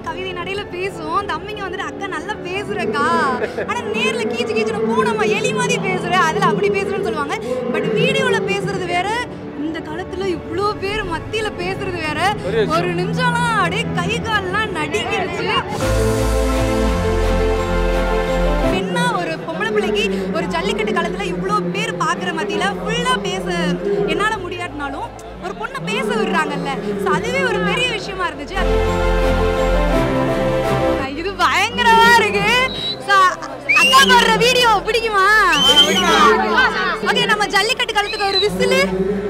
கவிதை நடையில பேசுவோம் தம்பிங்க வந்துட்டு அக்கா நல்லா பேசுறக்கா ஆனா நேர்ல கீச்சு கீச்சுன்னு பூனம்மா எலி மாதிரி பேசுற அதுல அப்படி பேசுறேன்னு சொல்லுவாங்க பட் வீடியோல பேசுறது வேற இந்த காலத்துல இவ்வளோ பேர் மத்தியில பேசுறது வேற பெரிய விஷயம். ஒரு நிமிஷம்லாம் அப்படியே கை கால்லாம் நடுங்கிருச்சு பெண்ணா ஒரு பொம்பளை பிள்ளைக்கு ஒரு ஜல்லிக்கட்டு காலத்துல இவ்வளோ பேர் பார்க்குற மத்தியில ஃபுல்லா பேச என்னால முடியாட்டினாலும் ஒரு பொண்ணை பேச விடுறாங்கல்ல ஸோ அதுவே ஒரு பெரிய விஷயமா இருந்துச்சு அஹ் இது பயங்கரமா இருக்கு ஸோ அக்கா போடுற வீடியோ பிடிக்குமா ஓகே நம்ம ஜல்லிக்கட்டு காலத்துக்கு ஒரு whistle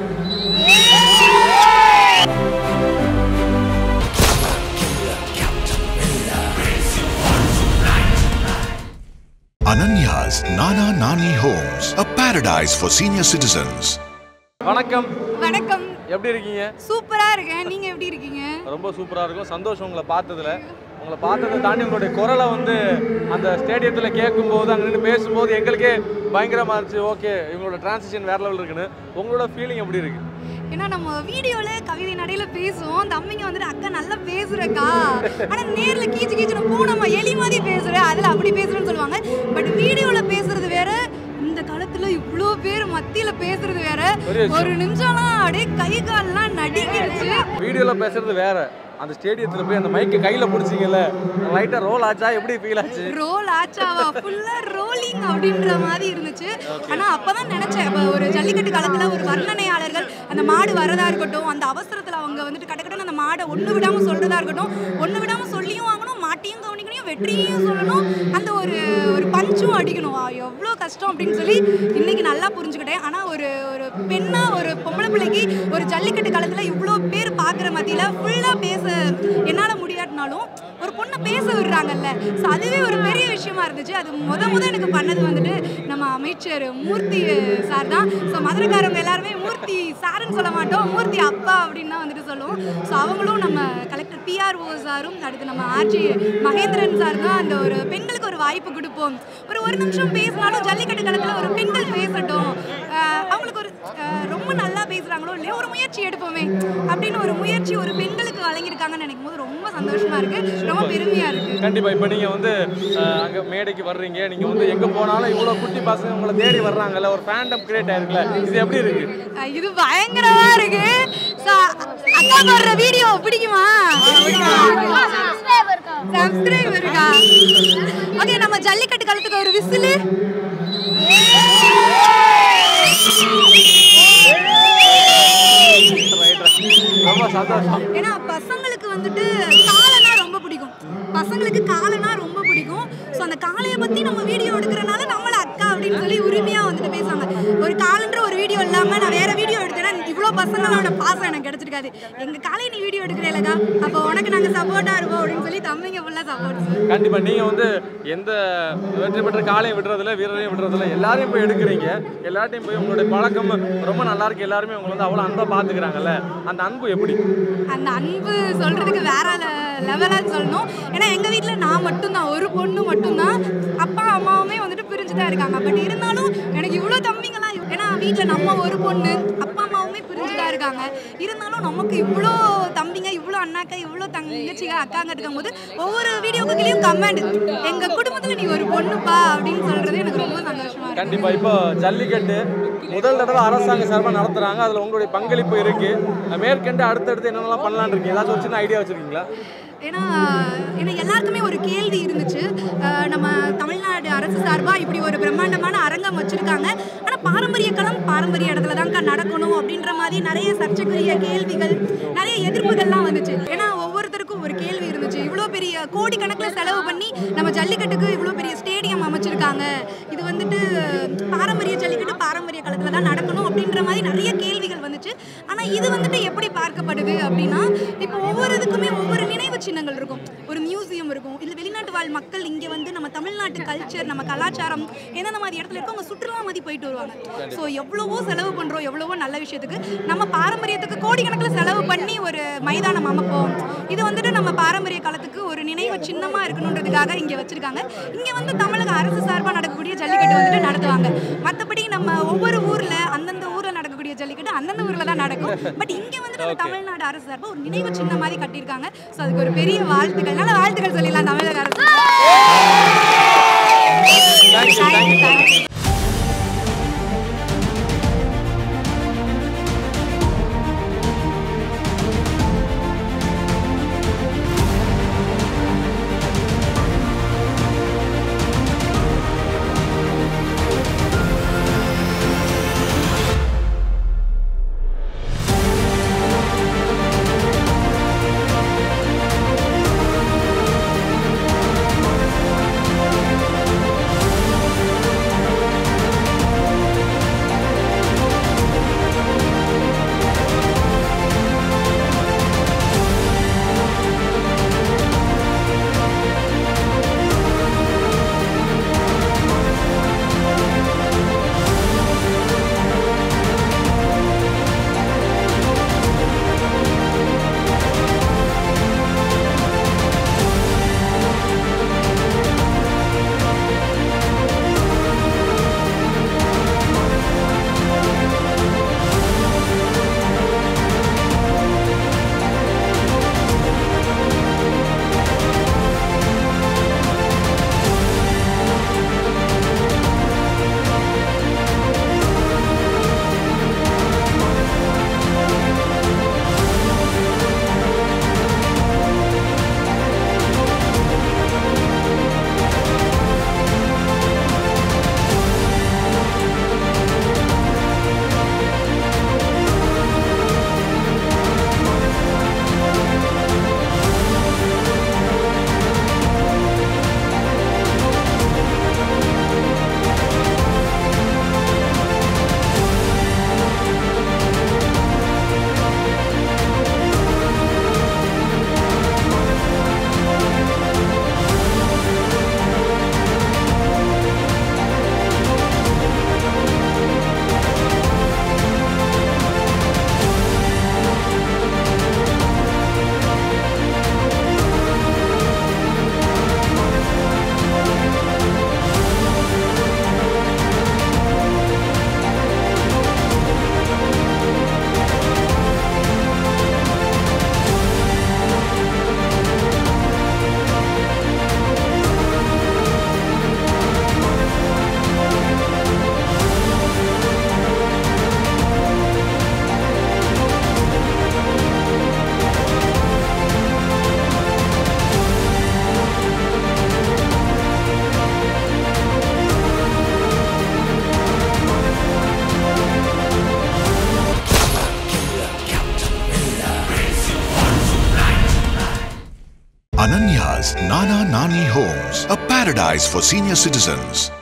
Ananya's Nana Nani Homes, a paradise for senior citizens. வணக்கம் வணக்கம் எப்படி இருக்கீங்க சூப்பரா இருக்கேன் நீங்க எப்படி இருக்கீங்க ரொம்ப சூப்பராக இருக்கும் சந்தோஷம் உங்களை பார்த்ததுல உங்களை பார்த்ததை தாண்டி உங்களுடைய குரலை வந்து அந்த ஸ்டேடியத்தில் கேட்கும்போது அங்கே நின்று பேசும்போது எங்களுக்கே பயங்கரமாக இருந்துச்சு ஓகே இவங்களோட டிரான்சிஷன் வேற லெவல் இருக்குன்னு உங்களோட ஃபீலிங் எப்படி இருக்கு ஏன்னா நம்ம வீடியோல கவிதை நடையில பேசுவோம் தம்பிங்க வந்துட்டு அக்கா நல்லா பேசுறக்கா ஆனா நேர்ல கீச்சு கீச்சுன்னு பூனம்மா எலி மாதிரி பேசுற அதுல அப்படி பேசுறேன்னு சொல்லுவாங்க பட் வீடியோல பேசுறது வேற இந்த காலத்துல இவ்வளோ பேர் மத்தியில பேசுறது வேற பெரிய விஷயம். ஒரு நிமிஷம்லாம் அப்படியே கை கால்லாம் நடுங்கிருச்சு வீடியோவில் பேசுறது வேற அந்த ஸ்டேடியத்தில் போய் அந்த மைக்கை கையில் பிடிச்சிங்கல்ல லைட்டாக ரோல் ஆச்சா எப்படி ஃபீல் ஆச்சு ரோல் ஆச்சாவா ஃபுல்லா ரோலிங் அப்படின்ற மாதிரி இருந்துச்சு ஆனா அப்பதான் நினைச்சேன் அப்ப ஒரு ஜல்லிக்கட்டு காலத்துல ஒரு வர்ணனையாளர்கள் அந்த மாடு வரதா இருக்கட்டும் அந்த அவசரத்துல அவங்க வந்துட்டு கடக்கடன்னு அந்த மாடை ஒண்ணு விடாம சொல்றதா இருக்கட்டும் ஒண்ணு விடாம சொல்லியும் வாங்கணும் மாட்டையும் கவனிக்கணும் வெற்றியையும் சொல்லணும் அந்த ஒரு ஒரு பஞ்சும் அடிக்கணும் வா, எவ்வளோ கஷ்டம் அப்படின்னு சொல்லி இன்னைக்கு நல்லா புரிஞ்சுக்கிட்டேன் ஆனா ஒரு ஒரு பெண்ணா ஒரு பொம்பளை பிள்ளைக்கு ஒரு ஜல்லிக்கட்டு காலத்துல இவ்வளோ பேர் பார்க்குற மத்தியில ஃபுல்லா பேச என்னால முடியாட்டினாலும் ஒரு பொண்ணை பேச விடுறாங்கல்ல ஸோ அதுவே ஒரு பெரிய விஷயமா இருந்துச்சு அது முத முத எனக்கு பண்ணது வந்துட்டு நம்ம அமைச்சர் மூர்த்தி சார் தான் ஸோ மதுரைக்காரங்க எல்லாருமே மூர்த்தி சாருன்னு சொல்ல மாட்டோம் மூர்த்தி அப்பா அப்படின்னு தான் வந்துட்டு சொல்லுவோம் ஸோ அவங்களும் நம்ம கலெக்டர் பிஆர்ஓ சாரும் அடுத்து நம்ம ஆர்ஜி மகேந்திரன் சார் தான் அந்த ஒரு பெண்களுக்கு ஒரு வாய்ப்பு கொடுப்போம் ஒரு ஒரு நிமிஷம் பேசினாலும் ஜல்லிக்கட்டு காலத்தில் ஒரு பெண்கள் பேசட்டும் ஆஹ் அவங்களுக்கு ஒரு ஆஹ் ரொம்ப நல்லா பேசுகிறாங்களோ இல்லையோ ஒரு முயற்சி எடுப்போமே அப்படின்னு ஒரு முயற்சி ஒரு பெண்களுக்கு வழங்கியிருக்காங்கன்னு நினைக்கும் போது ரொம்ப சந்தோஷமா இருக்கு ரொம்ப பெருமையா இருக்கு கண்டிப்பாக இப்போ நீங்கள் வந்து அங்கே மேடைக்கு வர்றீங்க நீங்கள் வந்து எங்கே போனாலும் இவ்வளோ குட்டி பசங்க உங்களை தேடி வர்றாங்கல்ல ஒரு ஃபேண்டம் கிரியேட் ஆயிருக்குல்ல இது எப்படி இருக்கு அஹ் இது பயங்கரமா இருக்கு So, அக்கா போடுற வீடியோ பிடிக்குமா சப்ஸ்கிரைப் இருக்கா ஓகே நம்ம ஜல்லிக்கட்டு காலத்துக்கு ஒரு விசிலு ரைட் ரொம்ப சந்தோஷம் ஏன்னா பசங்களுக்கு வந்துட்டு காளைனா ரொம்ப பிடிக்கும் பசங்களுக்கு காளைனா ரொம்ப பிடிக்கும் ஸோ அந்த காளையை பற்றி நம்ம வீடியோ எடுக்கிறனால நம்மள அக்கா அப்படின்னு சொல்லி உரிமையாக வந்துட்டு பேசுவாங்க ஒரு காலன்ற ஒரு வீடியோ இல்லாமல் நான் வேற வீடியோ எடுத்தேன்னா இவ்வளோ பசங்களோட பாசம் எனக்கு கிடைச்சிருக்காது எங்கள் காலையை நீ வீடியோ எடுக்கிறேலக்கா அப்போ உனக்கு நாங்கள் சப்போர்ட்டாக இருப்போம் அப்படின்னு சொல்லி தம்பிங்க ஃபுல்லாக சப்போர்ட் கண்டிப்பாக நீங்கள் வந்து எந்த வெற்றி பெற்ற காலையும் விடுறதில்ல வீரரையும் விடுறதில்ல எல்லாரையும் போய் எடுக்கிறீங்க எல்லார்ட்டையும் போய் உங்களுடைய பழக்கம் ரொம்ப நல்லா இருக்கு எல்லாருமே உங்களை வந்து அவ்வளோ அன்பாக பார்த்துக்கிறாங்கல்ல அந்த அன்பு எப்படி அந்த அன்பு சொல்றதுக்கு வேற லெவலாக சொல்லணும் ஏன்னா எங்கள் வீட்டில் நான் மட்டும்தான் ஒரு பொண்ணு மட்டும்தான் அப்பா அம்மாவுமே வந்துட்டு பிரிஞ்சு தான் இருக்காங்க பட் இருந்தாலும் எனக்கு இவ்வளோ தம்பிங்கலாம் இவ்- ஏன்னா வீட்டில் நம்ம ஒரு பொண்ணு அப்பா அம்மாவுமே பிரிஞ்சு தான் இருக்காங்க இருந்தாலும் நமக்கு இவ்வளோ தம்பிங்க இவ்வளோ அண்ணாக்கா இவ்வளோ தங்கச்சிங்க அக்காங்க இருக்கும்போது ஒவ்வொரு வீடியோக்கு கீழேயும் கமெண்ட் எங்கள் குடும்பத்தில் நீ ஒரு பொண்ணுப்பா அப்படின்னு சொல்றது எனக்கு ரொம்ப சந்தோஷமா இருக்கு கண்டிப்பாக இப்போ ஜல்லிக்கட்டு முதல் தடவை அரசாங்க சார்பாக நடத்துகிறாங்க அதில் உங்களுடைய பங்களிப்பு இருக்கு மேற்கண்டு அடுத்தடுத்து என்னென்னலாம் பண்ணலான்னு இருக்கீங்க ஏதாச்சும் ஒரு சின்ன ஐடியா வச்சிருக்கீங்களா ஏன்னா ஏன்னா எல்லாருக்குமே ஒரு கேள்வி இருந்துச்சு அஹ் நம்ம தமிழ்நாடு அரசு சார்பாக இப்படி ஒரு பிரம்மாண்டமான அரங்கம் வச்சுருக்காங்க ஆனால் பாரம்பரிய களம் பாரம்பரிய இடத்துல தான்க்கா நடக்கணும் அப்படின்ற மாதிரி நிறைய சர்ச்சைக்குரிய கேள்விகள் நிறைய எதிர்ப்புகள்லாம் வந்துச்சு ஏன்னா ஒவ்வொருத்தருக்கும் ஒரு கேள்வி இருந்துச்சு இவ்வளோ பெரிய கோடிக்கணக்கில் செலவு பண்ணி நம்ம ஜல்லிக்கட்டுக்கு இவ்வளோ பெரிய ஸ்டேடியம் அமைச்சிருக்காங்க இது வந்துட்டு பாரம்பரிய ஜல்லிக்கட்டு பாரம்பரிய களத்தில் தான் நடக்கணும் அப்படின்ற மாதிரி நிறைய கேள்விகள் வந்துச்சு ஆனால் இது வந்துட்டு எப்படி பார்க்கப்படுது அப்படின்னா இப்போ ஒவ்வொரு இதுக்குமே ஒவ்வொரு நினைவு சின்னங்கள் இருக்கும் ஒரு மியூசியம் இருக்கும் இல்லை வெளிநாட்டு வாழ் மக்கள் இங்கே வந்து நம்ம தமிழ்நாட்டு கல்ச்சர் நம்ம கலாச்சாரம் எந்தெந்த மாதிரி இடத்துல இருக்கோ அவங்க சுற்றுலா மாதிரி போயிட்டு வருவாங்க ஸோ எவ்வளவோ செலவு பண்ணுறோம் எவ்வளவோ நல்ல விஷயத்துக்கு நம்ம பாரம்பரியத்துக்கு கோடிக்கணக்கில் செலவு பண்ணி ஒரு மைதானம் அமைப்போம் இது வந்துட்டு நம்ம பாரம்பரிய காலத்துக்கு ஒரு நினைவு சின்னமாக இருக்கணுன்றதுக்காக இங்கே வச்சிருக்காங்க இங்கே வந்து தமிழக அரசு சார்பாக நடக்கக்கூடிய ஜல்லிக்கட்டு வந்துட்டு நடத்துவாங்க மற்றபடி நம்ம ஒவ்வொரு ஊரில் அந்தந்த ஊரில் நடக்கக்கூடிய ஜல்லிக்கட்டு வந்து அந்தந்த ஊர்ல தான் நடக்கும் பட் இங்க வந்துட்டு நம்ம தமிழ்நாடு அரசு சார்பா ஒரு நினைவு சின்ன மாதிரி கட்டியிருக்காங்க ஸோ அதுக்கு ஒரு பெரிய வாழ்த்துக்கள் நல்ல வாழ்த்துக்கள் சொல்லிடலாம் தமிழக அரசு thank you thank you thank you Ananya's Nana Nani Homes, a paradise for senior citizens.